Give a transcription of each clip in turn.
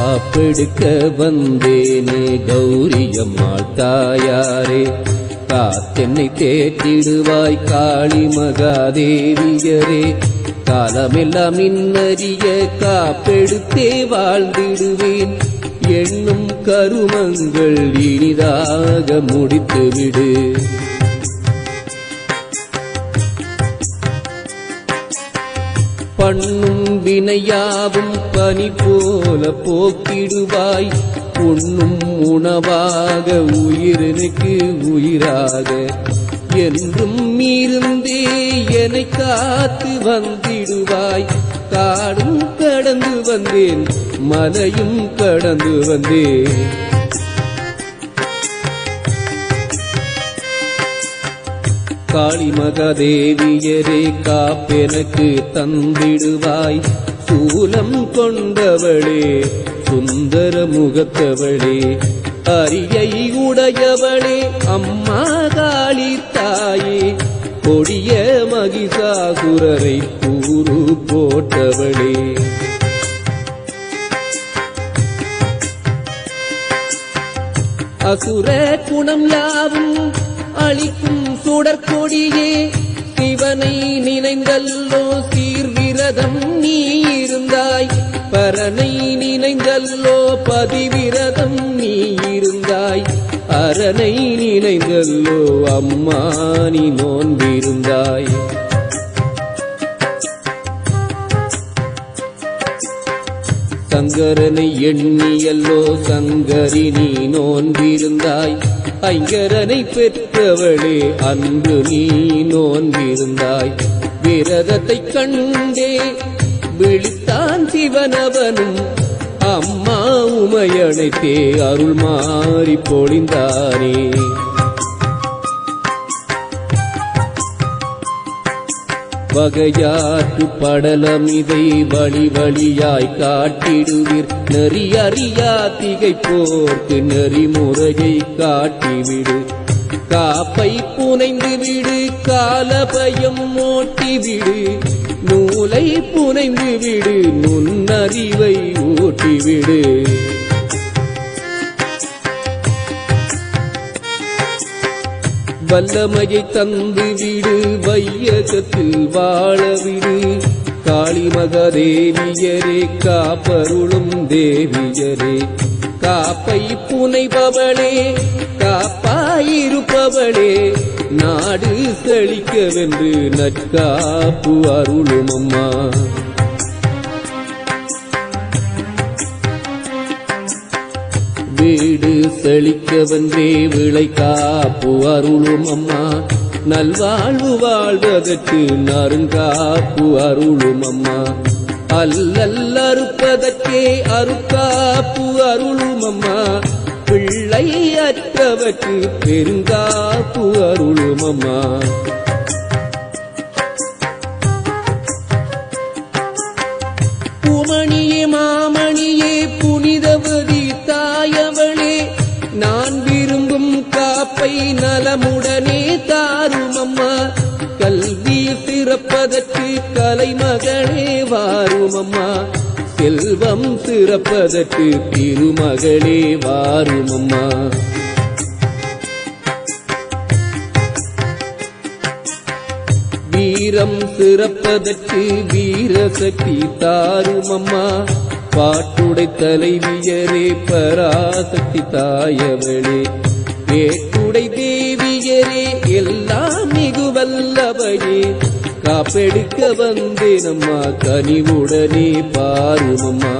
காப்பெடுக்க வந்தேனே கௌரியம்மாள் தாயாரே காத்தென்னை தேற்றிடுவாய் காளி மகாதேவியரே காலமெல்லாம் நின்னறிய காப்பெடுத்தே வாழ்ந்திடுவேன் எண்ணும் கருமங்கள் இனிதாக முடித்துவிடு பண்ணும் வினையாவும் பனி போல போக்கிடுவாய் உண்ணும் உணவாக உயிரினுக்கு உயிராக என்றும் இருந்தே என்னை காத்து வந்திடுவாய் காடும் கடந்து வந்தேன் மலையும் கடந்து வந்தேன் காளி மகாதேவியரே காப்பெனக்கு தந்திடுவாய் சூலம் கொண்டவளே சுந்தர முகத்தவளே அரியை உடையவளே அம்மா காளி தாயே கொடிய மகிஷாசுரரை கூறு போட்டவளே அசுர குணம் யாவும் அளிக்கும் சுடற்கொடியே சிவனை நினைந்தல்லோ சீர்விரதம் நீ இருந்தாய் பரனை நினைந்தல்லோ பதிவிரதம் நீ இருந்தாய் அரணை நினைந்தல்லோ அம்மா நீ நோன்பிருந்தாய் சங்கரனை எண்ணியல்லோ சங்கரி நீ நோன்பிருந்தாய் ஐங்கரனை பெற்றவளே அன்று நீ நோன்பிருந்தாய் விரதத்தை கண்டே விழித்தான் சிவனவனும் அம்மா உமையணைத்தே அருள் மாறி பொழிந்தானே வகையாற்று படலம் இதை வழி வழியாய் காட்டிடுவீர் நெறி அறியா திகைப்போர்க்கு நெறிமுறையை காட்டிவிடு காப்பை புனைந்து விடு கால பயம் ஓட்டி விடு நூலை புனைந்து விடு நுண்ணறிவை ஊட்டிவிடு வல்லமையை தந்து விடு வையகத்தில் வாழ விடு காளி மகதேவியரே காப்பருளும் தேவியரே காப்பை புனைபவளே காப்பாயிருப்பவளே நாடு செழிக்கவென்று நற்காப்பு அருளும் அம்மா வீடு செழிக்கவென்றே விளை காப்பு அருளும் அம்மா நல்வாழ்வு வாழ்வதற்கு நறுங்காப்பு அருளும் அம்மா அல்லல் அறுப்பதற்கே அருக்காப்பு அருளும் அம்மா பிள்ளை அற்றவர்க்கு பெருங்காப்பு அருளும் அம்மா பூமணியே மாமணியே புனிதவதி தாயவளே நான் விரும்பும் காப்பை நலமுடனே தாரும் அம்மா கல்வி சிறப்பதற்கு கலைமகளே வாரும் அம்மா செல்வம் சிறப்பதற்கு திருமகளே வாரும் அம்மா வீரம் சிறப்பதற்கு வீரசக்தி தாரும் அம்மா பாட்டுடை தலைவியரே பராசக்தி தாயவளே ஏட்டுடை தேவியரே எல்லாம் மிகு வல்லவையே காப்பெடுக்க வந்தேன் அம்மா கனிவுடனே பாரும் அம்மா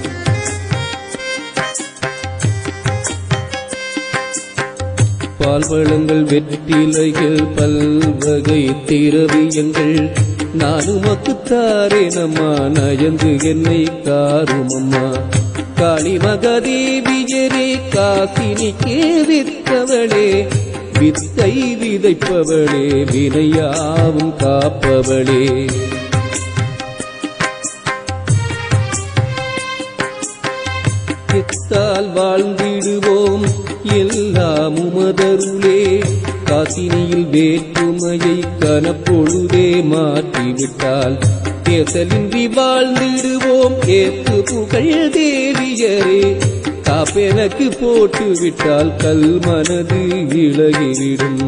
பால்வளங்கள் வெற்றிலைகள் பல்வகை திரவியங்கள் நான் உமக்கு தாரேனம்மா நயந்து என்னை காருமம்மா காளி மகதேவியரே காசினிக்கே வித்தவளே வித்தை விதைப்பவளே வினையாவும் காப்பவளே எத்தால் வாழ்ந்திடுவோம் எல்லாம் உமதருளே காசினியில் வேற்றுமையை கனப்பொழுதே மாற்றிவிட்டால் ஏசலின்றி வாழ்ந்திடுவோம் ஏத்து புகழ் தேவியரே காப்பெனக்கு போட்டு விட்டால் கல் மனது இழகிவிடும்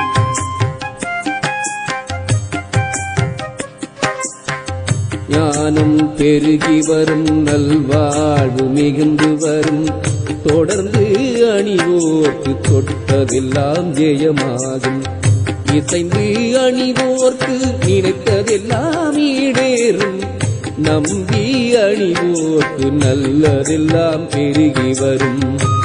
ஞானம் பெருகி வரும் நல்வாழ்வு மிகுந்து வரும் தொடர்ந்து அணிவோர்க்கு தொட்டதெல்லாம் ஜெயமாகும் இசைந்து அணிவோர்க்கு நினைத்ததெல்லாம் ஈடேறும் நம்பி அணிவோர்க்கு நல்லதெல்லாம் பெருகி வரும்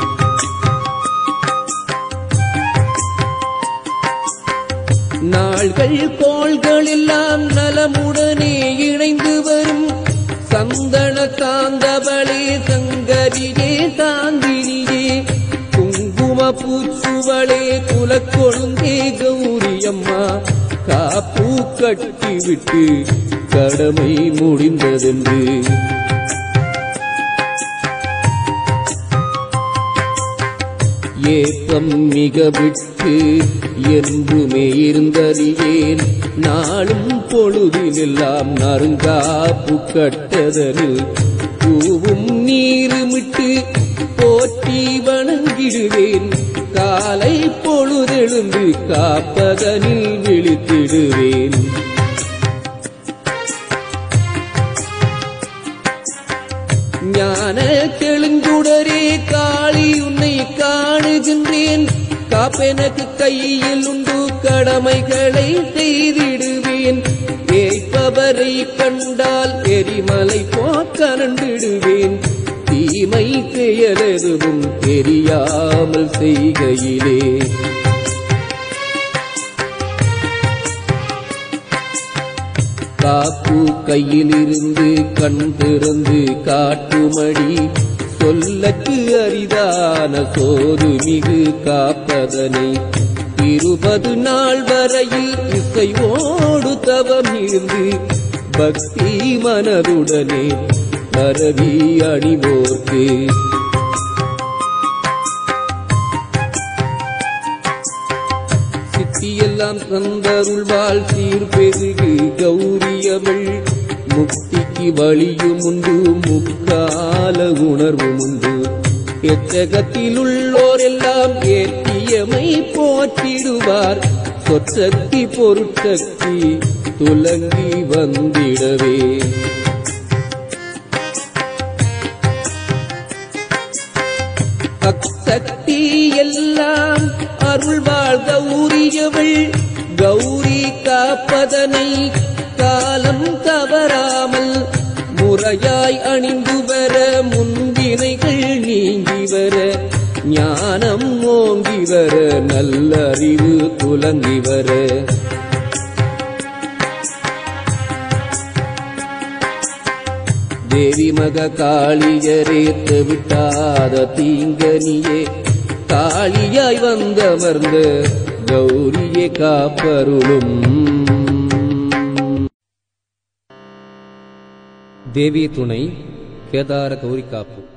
நாள்கள் கோள்கள் எல்லாம் நலமுடனே இணைந்து வரும் சந்தன சாந்தவளே சங்கரியே சாந்தினியே குங்கும பூச்சுவளே குலக்கொழுந்தே கௌரியம்மா காப்பு கட்டிவிட்டு கடமை முடிந்ததென்று ஏக்கம் மிக விட்டு என்றுமே இருந்தறியேன் நாளும் பொழுதிலெல்லாம் நறுங்காப்பு கட்டதனில் பூவும் நீருமிட்டு போற்றி வணங்கிடுவேன் காலை பொழுதெழுந்து காப்பதனில் விழித்திடுவேன் ஞான தெளுங்குடரே காளி உன்னை காணுகின்றேன் காப்பெனக்கு கையில் உண்டு கடமைகளை செய்திடுவேன் ஏய்ப்பவரை கண்டால் எரிமலை போக்கரண்டிடுவேன் தீமை செயலெதுவும் தெரியாமல் செய்கையிலே காப்பு கையிலிருந்து கண் திறந்து காட்டுமடி சொல்லக்கு அரிதான சோறு மிகு காப்பதனை இருபது நாள் வரையில் இசைவோடு தவம் இருந்து பக்தி மனதுடனே பரவி அணிவோர்க்கு சித்தியெல்லாம் தந்தருள்வாள் சீர்பெருகு கௌரியவள் முக்திக்கு வழியும் உண்டு முக்கால உணர்வும் உண்டு எச்சகத்தில் உள்ளோர் எல்லாம் ஏற்றியமை போற்றிடுவார் சொற்சக்தி பொருட்சக்தி துலங்கி வந்திடவே அக்சக்தி எல்லாம் அருள்வாள் கௌரியவள் கௌரி காப்பதனை காலம் தவறாமல் முறையாய் அணிந்து வர முந்தினைகள் நீங்கி வர ஞானம் ஓங்கி வர நல்லறிவு துலங்கி வர தேவி மக காளியரேத்து விட்டாத தீங்கனியே காளியாய் வந்தமர்ந்த கௌரியே காப்பருளும் தேவி துணை கேதார கௌரி காப்பு